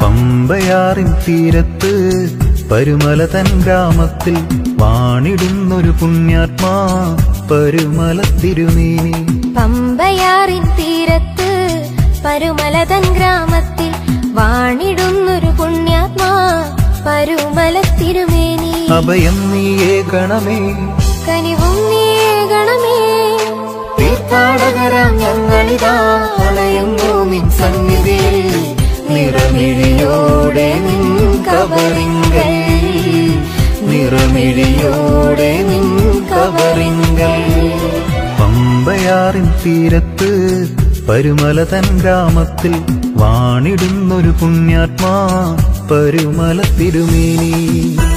പമ്പയാറിൻ തീരത്ത് പരുമല തൻ ഗ്രാമത്തിൽ വാണിടുന്നൊരു പുണ്യാത്മാ പരുമല തിരുമേനി പമ്പയാറിൻ തീരത്ത് പരുമലതൻ ഗ്രാമത്തിൽ വാണിടുന്നൊരു പുണ്യാത്മാ പരുമല തിരുമേനി അഭയം നീയേ ഗണമേ കനിവും നീയേ ഗണമേ തീർത്ഥാടകരാം ഞങ്ങളിതാ അലയുന്നു നിൻ സന്നിധിയിൽ നിറമിഴിയോടെ നിൻ കബറിങ്കൽ നിറമിഴിയോടെ നിൻ കബറിങ്കൽ പമ്പയാറിൻ തീരത്ത് പരുമല തൻ ഗ്രാമത്തിൽ വാണിടുന്നൊരു പുണ്യാത്മാ പരുമല തിരുമേനി